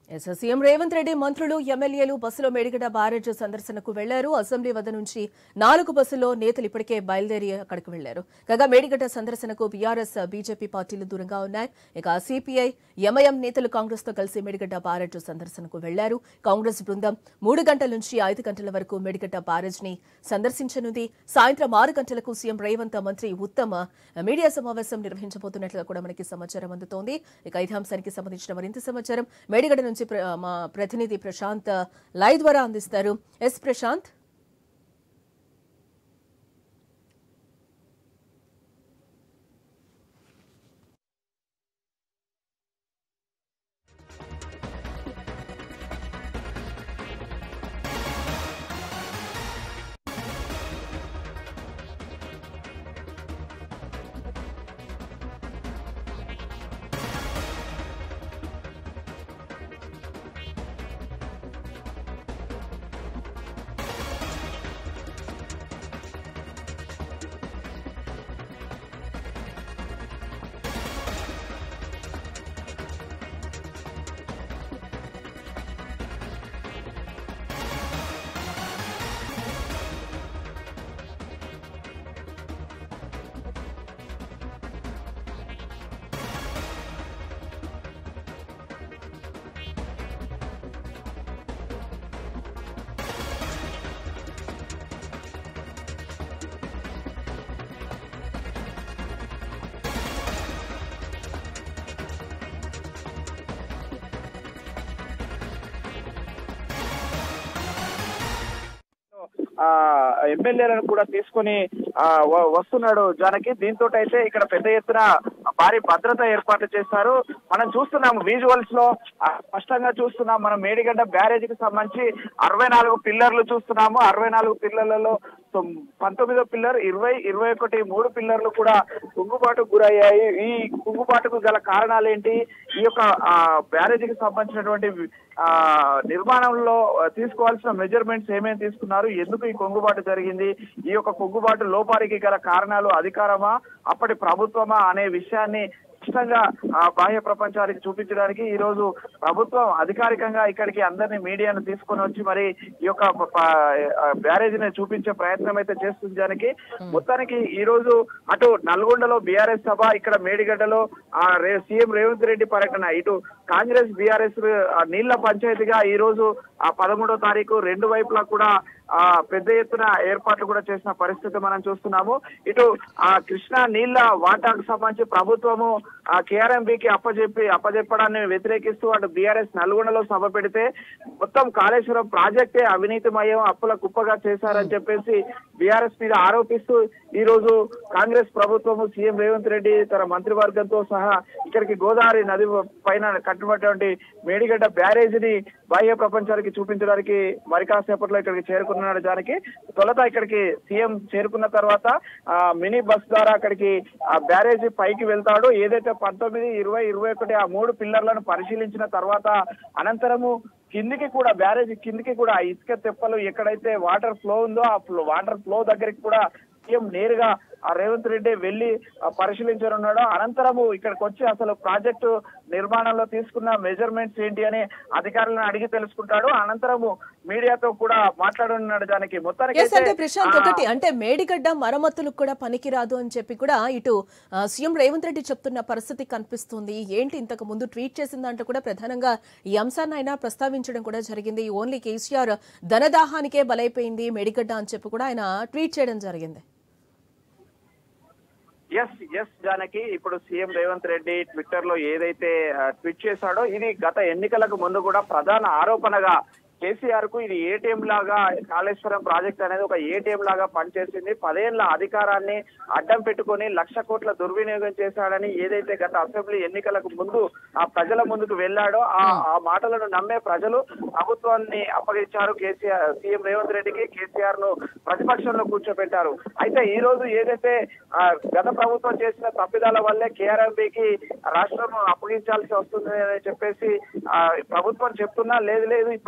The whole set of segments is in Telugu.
ఎస్ సీఎం రేవంత్ రెడ్డి మంత్రులు ఎమ్మెల్యేలు బస్సులో మేడిగడ్డ బ్యారేజ్ సందర్శనకు వెళ్లారు అసెంబ్లీ వద్ద నుంచి నాలుగు బస్సుల్లో నేతలు ఇప్పటికే బయలుదేరి అక్కడికి వెళ్లారు కాగా మేడిగడ్డ సందర్శనకు బీఆర్ఎస్ బీజేపీ పార్టీలు దూరంగా ఉన్నాయి ఇక సిపిఐ ఎంఐఎం నేతలు కాంగ్రెస్ తో కలిసి మేడిగడ్డ బ్యారేజ్ సందర్శనకు వెళ్లారు కాంగ్రెస్ బృందం మూడు గంటల నుంచి ఐదు గంటల వరకు మేడిగడ్డ బ్యారేజ్ ని సందర్శించనుంది సాయంత్రం ఆరు గంటలకు సీఎం రేవంత్ మంత్రి ఉత్తమ్ మీడియా సమావేశం నిర్వహించబోతున్నట్లుగా కూడా మనకి సమాచారం అందుతోంది ఇక ఇదే అంశానికి సంబంధించిన మరింత సమాచారం మేడిగడ్డ నుంచి ప్ర- మా ప్రతినిధి ప్రశాంత్ లైవ్ ద్వారా అందిస్తారు ఎస్ ప్రశాంత్ ఆ ఎమ్మెల్యేలను కూడా తీసుకొని ఆ వ- వస్తున్నాడు జానకి దీంతో అయితే ఇక్కడ పెద్ద ఎత్తున భారీ భద్రత ఏర్పాట్లు చేస్తారు మనం చూస్తున్నాం విజువల్స్ లో ఆ, స్పష్టంగా చూస్తున్నాం మనం మేడిగడ్డ బ్యారేజ్ కి సంబంధించి అరవై నాలుగు పిల్లర్లు చూస్తున్నాము అరవై నాలుగు పిల్లర్లలో తొమ్- పంతొమ్మిదో పిల్లర్ ఇరవై ఇరవై ఒకటి మూడు పిల్లర్లు కూడా కుంగుబాటుకు గురయ్యాయి ఈ కుంగుబాటుకు గల కారణాలు ఏంటి ఈ యొక్క ఆ, బ్యారేజీకి సంబంధించినటువంటి ఆ నిర్మాణంలో ఆ, తీసుకోవాల్సిన మెజర్మెంట్స్ ఏమేమి తీసుకున్నారు ఎందుకు ఈ కొంగుబాటు జరిగింది ఈ యొక్క కొంగుబాటు లోపానికి గల కారణాలు అధికారమా అప్పటి ప్రభుత్వమా అనే విషయాన్ని స్పష్టంగా ఆ బాహ్య ప్రపంచానికి చూపించడానికి ఈ రోజు ప్రభుత్వం అధికారికంగా ఇక్కడికి అందరినీ మీడియాను తీసుకొని వచ్చి మరి ఈ యొక్క ప- ప- ఆ బ్యారేజీని చూపించే ప్రయత్నం అయితే చేస్తుంది దానికి మొత్తానికి ఈ రోజు అటు నల్గొండలో బీఆర్ఎస్ సభ ఇక్కడ మేడిగడ్డలో ఆ రే సీఎం రేవంత్ రెడ్డి పర్యటన ఇటు కాంగ్రెస్ బీఆర్ఎస్ నీళ్ల పంచాయతీగా ఈ రోజు ఆ పదమూడో తారీఖు రెండు వైపులా కూడా ఆ పెద్ద ఎత్తున ఏర్పాట్లు కూడా చేసిన పరిస్థితి మనం చూస్తున్నాము ఇటు ఆ కృష్ణా నీళ్ల వాటాకు సంబంధించి ప్రభుత్వము ఆ కేఆర్ఎంబికి అప్పచెప్పి అప్పచెప్పడాన్ని వ్యతిరేకిస్తూ అటు బీఆర్ఎస్ నల్గొండలో సభ పెడితే మొత్తం కాళేశ్వరం ప్రాజెక్టే అవినీతిమయం అప్పుల కుప్పగా చేశారని చెప్పేసి బీఆర్ఎస్ మీద ఆరోపిస్తూ ఈ రోజు కాంగ్రెస్ ప్రభుత్వము సీఎం రేవంత్ రెడ్డి తన మంత్రివర్గంతో సహా ఇక్కడికి గోదావరి నది పైన కట్టినటువంటి మేడిగడ్డ బ్యారేజీని బాహ్య ప్రపంచానికి చూపించడానికి మరి కాసేపట్లో ఇక్కడికి చేరుకున్నాడు దానికి తొలత ఇక్కడికి సీఎం చేరుకున్న తర్వాత ఆ మినీ బస్ ద్వారా అక్కడికి ఆ బ్యారేజీ పైకి వెళ్తాడు ఏదైతే పంతొమ్మిది ఇరవై ఇరవై ఒకటి ఆ మూడు పిల్లర్లను పరిశీలించిన తర్వాత అనంతరము కిందికి కూడా బ్యారేజ్ కిందికి కూడా ఆ ఇసుక తెప్పలు ఎక్కడైతే వాటర్ ఫ్లో ఉందో ఆ ఫ్లో వాటర్ ఫ్లో దగ్గరికి కూడా సీఎం నేరుగా ఆ రేవంత్ రెడ్డి వెళ్లి ఆ, పరిశీలించనున్నాడు అనంతరము ఇక్కడికి వచ్చి అసలు ప్రాజెక్టు నిర్మాణంలో తీసుకున్న మెజర్మెంట్స్ ఏంటి అని అధికారులను అడిగి తెలుసుకుంటాడు అనంతరము మీడియాతో కూడా మాట్లాడనున్నాడు దానికి మొత్తానికి ఎస్ అంటే ప్రశాంత్ ఒకటి అంటే మేడిగడ్డ మరమ్మతులకు కూడా పనికిరాదు అని చెప్పి కూడా ఇటు ఆ, సీఎం రేవంత్ రెడ్డి చెప్తున్న పరిస్థితి కనిపిస్తుంది ఏంటి ఇంతకు ముందు ట్వీట్ చేసిన దాంట్లో కూడా ప్రధానంగా ఈ అంశాన్ని ఆయన ప్రస్తావించడం కూడా జరిగింది ఓన్లీ కేసీఆర్ ధనదాహానికే బలైపోయింది మేడిగడ్డ అని చెప్పి కూడా ఆయన ట్వీట్ చేయడం జరిగింది ఎస్ ఎస్ జానకి ఇప్పుడు సీఎం రేవంత్ రెడ్డి ట్విట్టర్ లో ఏదైతే ఆ, ట్వీట్ చేశాడో ఇది గత ఎన్నికలకు ముందు కూడా ప్రధాన ఆరోపణగా కేసీఆర్ కు ఇది ఏటీఎం లాగా కాళేశ్వరం ప్రాజెక్ట్ అనేది ఒక ఏటీఎం లాగా పనిచేసింది పదేళ్ల అధికారాన్ని అడ్డం పెట్టుకొని లక్ష కోట్ల దుర్వినియోగం చేశాడని ఏదైతే గత అసెంబ్లీ ఎన్నికలకు ముందు ఆ ప్రజల ముందుకు వెళ్ళాడో ఆ ఆ మాటలను నమ్మే ప్రజలు ప్రభుత్వాన్ని అప్పగించారు కేసీఆర్ సీఎం రేవంత్ రెడ్డికి కేసీఆర్ ను ప్రతిపక్షంలో కూర్చోబెట్టారు అయితే ఈ రోజు ఏదైతే ఆ, గత ప్రభుత్వం చేసిన తప్పిదాల వల్లే కేఆర్ఎంబికి రాష్ట్రం అప్పగించాల్సి వస్తుంది అని చెప్పేసి ఆ, ప్రభుత్వం చెప్తున్నా లేదు లేదు ఇప్పుడు వచ్చిన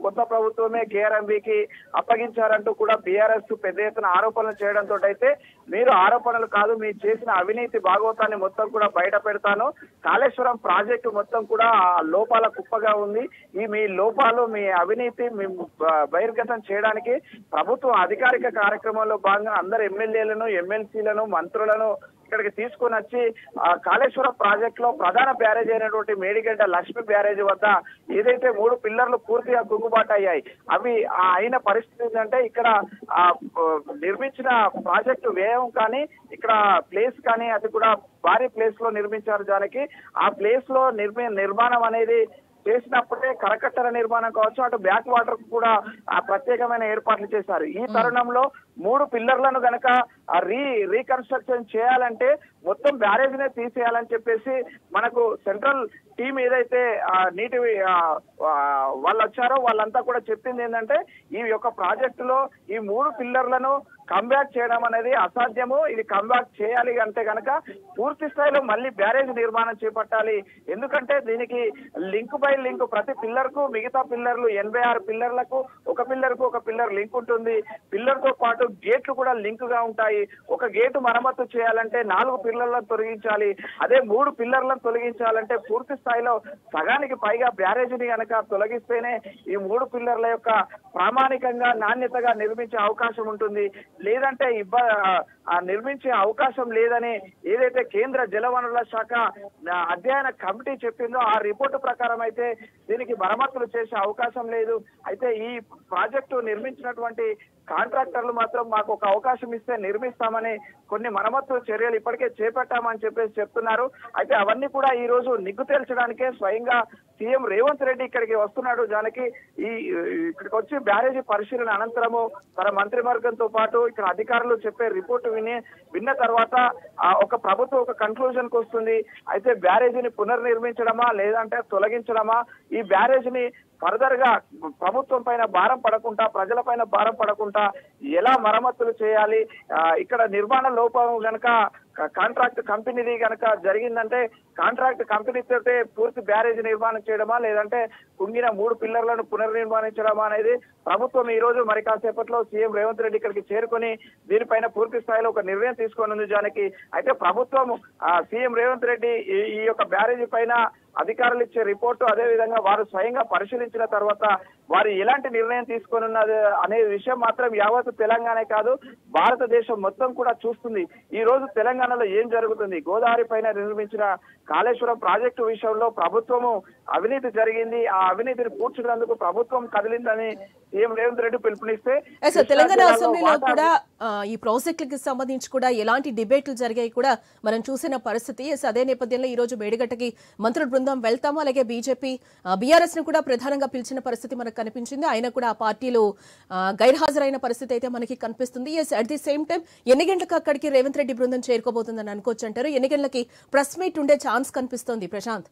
కొత్త ప్రభుత్వమే కేఆర్ఎంబికి అప్పగించారంటూ కూడా బీఆర్ఎస్ పెద్ద ఎత్తున ఆరోపణలు చేయడంతో అయితే మీరు ఆరోపణలు కాదు మీరు చేసిన అవినీతి భాగవతాన్ని మొత్తం కూడా బయట పెడతాను కాళేశ్వరం ప్రాజెక్టు మొత్తం కూడా ఆ లోపాల కుప్పగా ఉంది ఈ మీ లోపాలు మీ అవినీతి మీ బ- బహిర్గతం చేయడానికి ప్రభుత్వం అధికారిక కార్యక్రమంలో భాగంగా అందరు ఎమ్మెల్యేలను ఎమ్మెల్సీలను మంత్రులను ఇక్కడికి తీసుకొని వచ్చి ఆ కాళేశ్వరం ప్రాజెక్ట్ లో ప్రధాన బ్యారేజ్ అయినటువంటి మేడిగడ్డ లక్ష్మీ బ్యారేజ్ వద్ద ఏదైతే మూడు పిల్లర్లు పూర్తిగా కుంగుబాటు అయ్యాయి అవి ఆ అయిన పరిస్థితి ఏంటంటే ఇక్కడ ఆ ఆ, నిర్మించిన ప్రాజెక్టు వ్యయం కానీ ఇక్కడ ప్లేస్ కానీ అది కూడా భారీ ప్లేస్ లో నిర్మించారు దానికి ఆ ప్లేస్ లో నిర్మి నిర్మాణం అనేది చేసినప్పుడే కరకట్టల నిర్మాణం కావచ్చు అటు బ్యాక్ వాటర్ కూడా ఆ ప్రత్యేకమైన ఏర్పాట్లు చేశారు ఈ తరుణంలో మూడు పిల్లర్లను గనక ఆ రీ రీకన్స్ట్రక్షన్ చేయాలంటే మొత్తం బ్యారేజ్ నే తీసేయాలని చెప్పేసి మనకు సెంట్రల్ టీం ఏదైతే ఆ, నీటి ఆ, ఆ, వాళ్ళు వచ్చారో వాళ్ళంతా కూడా చెప్పింది ఏంటంటే ఈ యొక్క ప్రాజెక్టులో ఈ మూడు పిల్లర్లను కంబ్యాక్ చేయడం అనేది అసాధ్యము ఇది కంబ్యాక్ చేయాలి అంటే గనక పూర్తి స్థాయిలో మళ్ళీ బ్యారేజ్ నిర్మాణం చేపట్టాలి ఎందుకంటే దీనికి లింక్ బై లింక్ ప్రతి పిల్లర్ కు మిగతా పిల్లర్లు ఎనభై ఆరు పిల్లర్లకు ఒక పిల్లర్ కు ఒక పిల్లర్ లింక్ ఉంటుంది పిల్లర్ తో పాటు గేట్లు కూడా లింక్ గా ఉంటాయి ఒక గేటు మరమ్మతు చేయాలంటే నాలుగు పిల్లర్లను తొలగించాలి అదే మూడు పిల్లర్లను తొలగించాలంటే పూర్తి స్థాయిలో సగానికి పైగా బ్యారేజీని గనక తొలగిస్తేనే ఈ మూడు పిల్లర్ల యొక్క ప్రామాణికంగా నాణ్యతగా నిర్మించే అవకాశం ఉంటుంది లేదంటే ఇబ్బ ఆ నిర్మించే అవకాశం లేదని ఏదైతే కేంద్ర జలవనరుల శాఖ ఆ, అధ్యయన కమిటీ చెప్పిందో ఆ రిపోర్టు ప్రకారం అయితే దీనికి మరమ్మతులు చేసే అవకాశం లేదు అయితే ఈ ప్రాజెక్టు నిర్మించినటువంటి కాంట్రాక్టర్లు మాత్రం మాకు ఒక అవకాశం ఇస్తే నిర్మిస్తామని కొన్ని మరమ్మతు చర్యలు ఇప్పటికే చేపట్టామని చెప్పేసి చెప్తున్నారు అయితే అవన్నీ కూడా ఈ రోజు నిగ్గు తేల్చడానికే స్వయంగా సీఎం రేవంత్ రెడ్డి ఇక్కడికి వస్తున్నాడు దానికి ఈ ఇక్కడికి వచ్చి బ్యారేజీ పరిశీలన అనంతరము తన మంత్రివర్గంతో పాటు ఇక్కడ అధికారులు చెప్పే రిపోర్టు విని విన్న తర్వాత ఆ, ఒక ప్రభుత్వం ఒక కన్క్లూజన్ కు వస్తుంది అయితే బ్యారేజీని పునర్నిర్మించడమా లేదంటే తొలగించడమా ఈ బ్యారేజీని ఫర్దర్ గా ప్రభుత్వం పైన భారం పడకుండా ప్రజల పైన భారం పడకుండా ఎలా మరమ్మతులు చేయాలి ఆ, ఇక్కడ నిర్మాణ లోపం గనక కాంట్రాక్ట్ కంపెనీది గనక జరిగిందంటే కాంట్రాక్ట్ కంపెనీతోటే పూర్తి బ్యారేజ్ నిర్మాణం చేయడమా లేదంటే కుంగిన మూడు పిల్లర్లను పునర్నిర్మాణించడమా అనేది ప్రభుత్వం ఈ రోజు మరి కాసేపట్లో సీఎం రేవంత్ రెడ్డి ఇక్కడికి చేరుకొని దీనిపైన పూర్తి స్థాయిలో ఒక నిర్ణయం తీసుకొని ఉంది జానకి అయితే ప్రభుత్వం ఆ, సీఎం రేవంత్ రెడ్డి ఈ- ఈ యొక్క బ్యారేజీ పైన అధికారులు ఇచ్చే రిపోర్టు అదే విధంగా వారు స్వయంగా పరిశీలించిన తర్వాత వారు ఎలాంటి నిర్ణయం తీసుకొనున్నది అనే విషయం మాత్రం యావత్ తెలంగాణ కాదు భారతదేశం మొత్తం కూడా చూస్తుంది ఈ రోజు తెలంగాణలో ఏం జరుగుతుంది గోదావరి పైన నిర్మించిన కాళేశ్వరం ప్రాజెక్టు విషయంలో ప్రభుత్వము అవినీతి జరిగింది ఆ అవినీతిని పూడ్చినందుకు ప్రభుత్వం కదిలిందని సీఎం రేవంత్ రెడ్డి పిలుపునిస్తే ఎస్ సార్, తెలంగాణ కృష్ణా జిల్లాలో అసెంబ్లీలో వాటా- కూడా ఆ, ఈ ప్రాజెక్టులకు సంబంధించి కూడా ఎలాంటి డిబేట్లు జరిగాయి కూడా మనం చూసిన పరిస్థితి ఎస్ అదే నేపథ్యంలో ఈ రోజు మేడిగట్టకి మంత్రుల బృందం వెళ్తాము అలాగే బీజేపీ బీఆర్ఎస్ ను కూడా ప్రధానంగా పిలిచిన పరిస్థితి మనకు కనిపించింది ఆయన కూడా ఆ పార్టీలో ఆ, గైర్హాజరైన పరిస్థితి అయితే మనకి కనిపిస్తుంది yes at the same time ఎన్ని గంటలకు అక్కడికి రేవంత్ రెడ్డి బృందం చేరుకోబోతుందని అనుకోవచ్చు అంటారు ఎన్ని గంటలకి ప్రెస్ మీట్ ఉండే ఛాన్స్ కనిపిస్తోంది ప్రశాంత్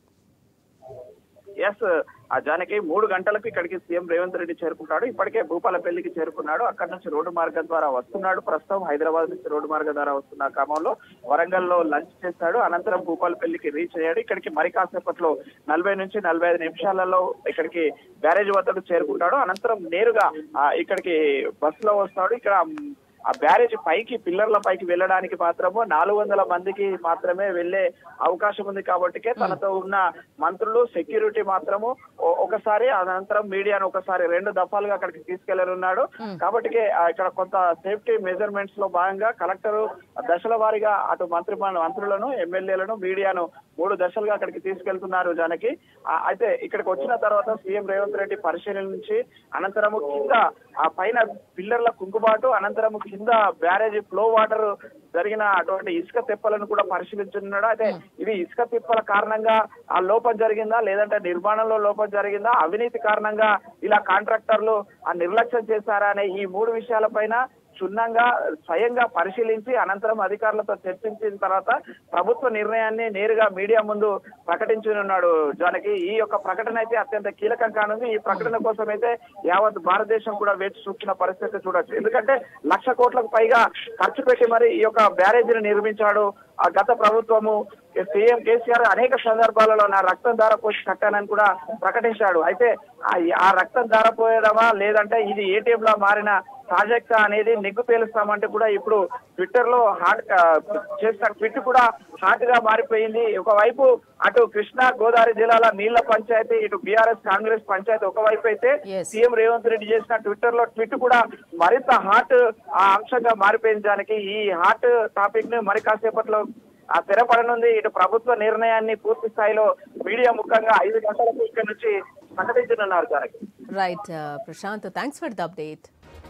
ఎస్ ఆ జానకి మూడు గంటలకు ఇక్కడికి సీఎం రేవంత్ రెడ్డి చేరుకుంటాడు ఇప్పటికే భూపాలపల్లికి చేరుకున్నాడు అక్కడ నుంచి రోడ్డు మార్గం ద్వారా వస్తున్నాడు ప్రస్తుతం హైదరాబాద్ నుంచి రోడ్డు మార్గం ద్వారా వస్తున్న క్రమంలో వరంగల్ లో లంచ్ చేస్తాడు అనంతరం భూపాలపల్లికి రీచ్ అయ్యాడు ఇక్కడికి మరి కాసేపట్లో నలభై నుంచి నలభై ఐదు నిమిషాలలో ఇక్కడికి బ్యారేజ్ వద్దకు చేరుకుంటాడు అనంతరం నేరుగా ఆ, ఇక్కడికి బస్సులో వస్తాడు ఇక్కడ మ్, ఆ బ్యారేజ్ పైకి పిల్లర్ల పైకి వెళ్ళడానికి మాత్రము నాలుగు వందల మందికి మాత్రమే వెళ్లే అవకాశం ఉంది కాబట్టికే తనతో ఉన్న మంత్రులు సెక్యూరిటీ మాత్రము ఒ- ఒకసారి అనంతరం మీడియాను ఒకసారి రెండు దఫాలుగా అక్కడికి తీసుకెళ్లనున్నాడు కాబట్టికే ఆ, ఇక్కడ కొంత సేఫ్టీ మెజర్మెంట్స్ లో భాగంగా కలెక్టర్ దశల వారీగా అటు మంత్రి మంత్రులను ఎమ్మెల్యేలను మీడియాను మూడు దశలుగా అక్కడికి తీసుకెళ్తున్నారు జానకి ఆ, అయితే ఇక్కడికి వచ్చిన తర్వాత సీఎం రేవంత్ రెడ్డి పరిశీలించి అనంతరము కింద ఆ పైన పిల్లర్ల కుంకుబాటు అనంతరము కింద బ్యారేజ్ ఫ్లో వాటర్ జరిగిన అటువంటి ఇసుక తిప్పలను కూడా పరిశీలించున్నాడు అయితే ఇది ఇసుక తిప్పల కారణంగా ఆ లోపం జరిగిందా లేదంటే నిర్మాణంలో లోపం జరిగిందా అవినీతి కారణంగా ఇలా కాంట్రాక్టర్లు ఆ నిర్లక్ష్యం చేశారా అనే ఈ మూడు విషయాలపైన క్షుణ్ణంగా స్వయంగా పరిశీలించి అనంతరం అధికారులతో చర్చించిన తర్వాత ప్రభుత్వ నిర్ణయాన్ని నేరుగా మీడియా ముందు ప్రకటించనున్నాడు జానకి ఈ యొక్క ప్రకటన అయితే అత్యంత కీలకం కానుంది ఈ ప్రకటన కోసం అయితే యావత్ భారతదేశం కూడా వేచి చూస్తున్న పరిస్థితి చూడొచ్చు ఎందుకంటే లక్ష కోట్లకు పైగా ఖర్చు పెట్టి మరి ఈ యొక్క బ్యారేజీని నిర్మించాడు ఆ గత ప్రభుత్వము సీఎం కేసీఆర్ అనేక సందర్భాలలో నా రక్తం ధార పోసి కట్టానని కూడా ప్రకటించాడు అయితే ఆ- ఆ రక్తం ధార పోయడమా లేదంటే ఇది ఏటీఎం లా మారిన ప్రాజెక్ట్ అనేది నిగ్గు తేలుస్తామంటే కూడా ఇప్పుడు ట్విట్టర్ లో హాట్ చేసిన ట్విట్ కూడా హాట్ గా మారిపోయింది ఒకవైపు అటు కృష్ణా గోదావరి జిల్లాల నీళ్ల పంచాయతీ ఇటు బీఆర్ఎస్ కాంగ్రెస్ పంచాయతీ ఒకవైపు అయితే Yes. సీఎం రేవంత్ రెడ్డి చేసిన ట్విట్టర్ లో ట్విట్ కూడా మరింత హాట్ ఆ అంశంగా మారిపోయింది దానికి ఈ హాట్ టాపిక్ ని మరి కాసేపట్లో ఆ తెరపడనుంది ఇటు ప్రభుత్వ నిర్ణయాన్ని పూర్తి స్థాయిలో మీడియా ముఖంగా ఐదు గంటలకు ఇక్కడ నుంచి ప్రకటించనున్నారు దానికి right Prashanth thanks for the update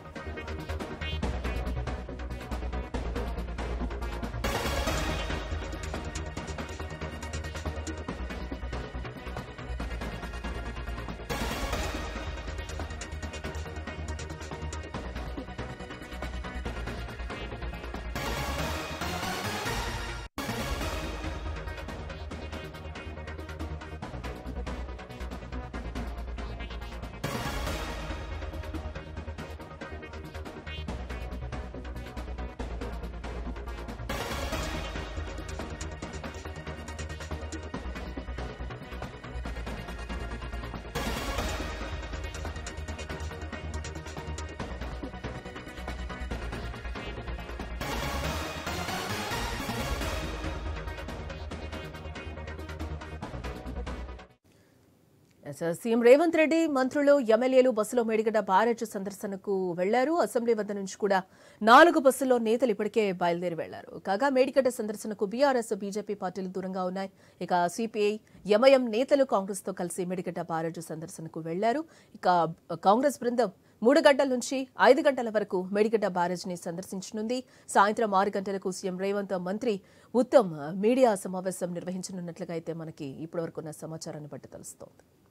yes, CM Revanth Reddy మంత్రులు ఎమ్మెల్యేలు బస్సులో మేడిగడ్డ బ్యారేజ్ సందర్శనకు వెళ్లారు అసెంబ్లీ వద్ద నుంచి కూడా నాలుగు బస్సుల్లో నేతలు ఇప్పటికే బయలుదేరి వెళ్లారు కాగా మేడిగడ్డ సందర్శనకు బీఆర్ఎస్ బీజేపీ పార్టీలు దూరంగా ఉన్నాయి ఇక సిపిఐ ఎంఐఎం నేతలు కాంగ్రెస్ తో కలిసి మేడిగడ్డ బ్యారేజ్ సందర్శనకు వెళ్లారు ఇక కాంగ్రెస్ బృందం మూడు గంటల నుంచి ఐదు గంటల వరకు మేడిగడ్డ బ్యారేజ్ ని సందర్శించనుంది సాయంత్రం ఆరు గంటలకు సీఎం రేవంత్ మంత్రి ఉత్తమ్ మీడియా సమావేశం నిర్వహించనున్నట్లుగా అయితే మనకి ఇప్పటివరకున్న సమాచారాన్ని బట్టి తెలుస్తోంది